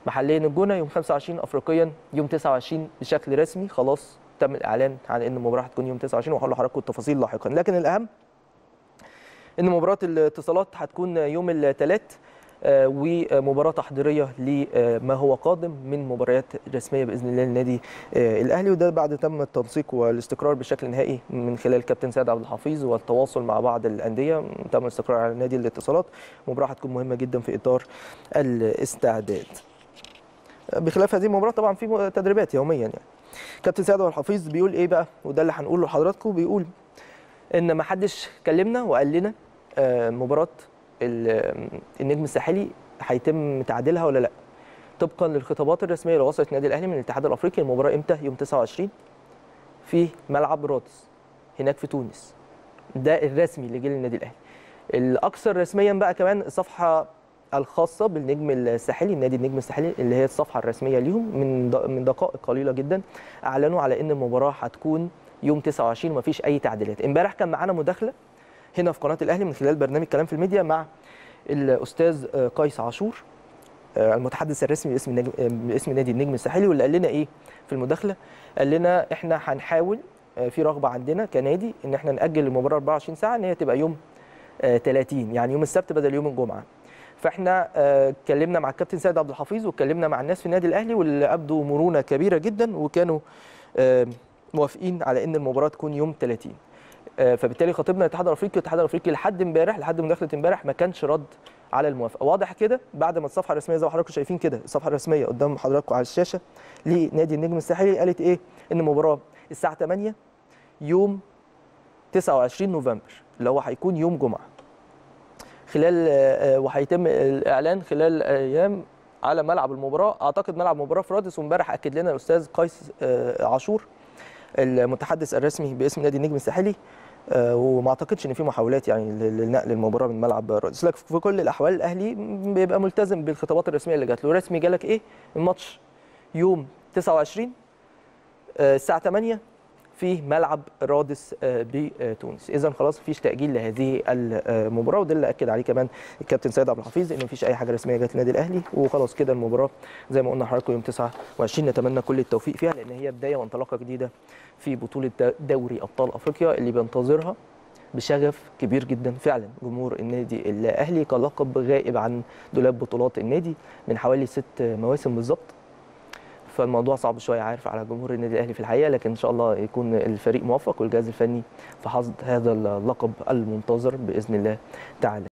محليا الجونه يوم 25 افريقيا يوم 29 بشكل رسمي خلاص تم الاعلان عن ان المباراه هتكون يوم 29 وهقول لحضراتكم التفاصيل لاحقا لكن الاهم ان مباراه الاتصالات هتكون يوم الثلاث ومباراه تحضيريه لما هو قادم من مباريات رسميه باذن الله للنادي الاهلي وده بعد تم التنسيق والاستقرار بشكل نهائي من خلال كابتن سيد عبد الحفيظ والتواصل مع بعض الانديه تم الاستقرار على نادي الاتصالات مباراه هتكون مهمه جدا في اطار الاستعداد بخلاف هذه المباراه طبعا في تدريبات يوميا يعني كابتن سيد عبد الحفيظ بيقول ايه بقى وده اللي هنقوله لحضراتكم بيقول ان ما حدش كلمنا وقال لنا مباراه النجم الساحلي هيتم تعديلها ولا لا طبقا للخطابات الرسميه اللي وصلت النادي الاهلي من الاتحاد الافريقي المباراه امتى يوم 29 في ملعب رادس هناك في تونس ده الرسمي اللي جه للنادي الاهلي الاكثر رسميا بقى كمان الصفحه الخاصه بالنجم الساحلي نادي النجم الساحلي اللي هي الصفحه الرسميه ليهم من من دقائق قليله جدا اعلنوا على ان المباراه هتكون يوم 29 ومفيش اي تعديلات امبارح كان معانا مداخله هنا في قناه الاهلي من خلال برنامج كلام في الميديا مع الاستاذ قيس عاشور المتحدث الرسمي باسم النجم باسم نادي النجم الساحلي واللي قال لنا ايه في المداخله قال لنا احنا هنحاول في رغبه عندنا كنادي ان احنا ناجل المباراه 24 ساعه ان هي تبقى يوم 30 يعني يوم السبت بدل يوم الجمعه فاحنا اتكلمنا مع الكابتن سيد عبد الحفيظ واتكلمنا مع الناس في النادي الاهلي واللي ابدوا مرونه كبيره جدا وكانوا موافقين على ان المباراه تكون يوم 30 فبالتالي خطيبنا الاتحاد الافريقي الاتحاد الافريقي لحد امبارح لحد مداخله امبارح ما كانش رد على الموافقه واضح كده بعد ما الصفحه الرسميه زي ما حضراتكم شايفين كده الصفحه الرسميه قدام حضراتكم على الشاشه لنادي النجم الساحلي قالت ايه ان المباراه الساعه 8 يوم 29 نوفمبر اللي هو هيكون يوم جمعه خلال وهيتم الاعلان خلال ايام على ملعب المباراه اعتقد ملعب المباراه في رادس وامبارح اكد لنا الاستاذ قيس عاشور المتحدث الرسمي باسم نادي النجم الساحلي وما اعتقدش ان في محاولات يعني لنقل المباراه من ملعب رادس لكن في كل الاحوال الاهلي بيبقى ملتزم بالخطابات الرسميه اللي جات له رسمي جالك ايه الماتش يوم 29 الساعه 8 في ملعب رادس بتونس اذا خلاص مفيش تاجيل لهذه المباراه وده اللي اكد عليه كمان الكابتن سيد عبد الحفيظ ان مفيش اي حاجه رسميه جت النادي الاهلي وخلاص كده المباراه زي ما قلنا لحضراتكم يوم 29 نتمنى كل التوفيق فيها لان هي بدايه وانطلاقه جديده في بطوله دوري ابطال افريقيا اللي بينتظرها بشغف كبير جدا فعلا جمهور النادي الاهلي كلقب غائب عن دولاب بطولات النادي من حوالي ست مواسم بالظبط فالموضوع صعب شويه عارف على جمهور النادي الاهلي في الحقيقه لكن ان شاء الله يكون الفريق موفق والجهاز الفني في حصد هذا اللقب المنتظر باذن الله تعالى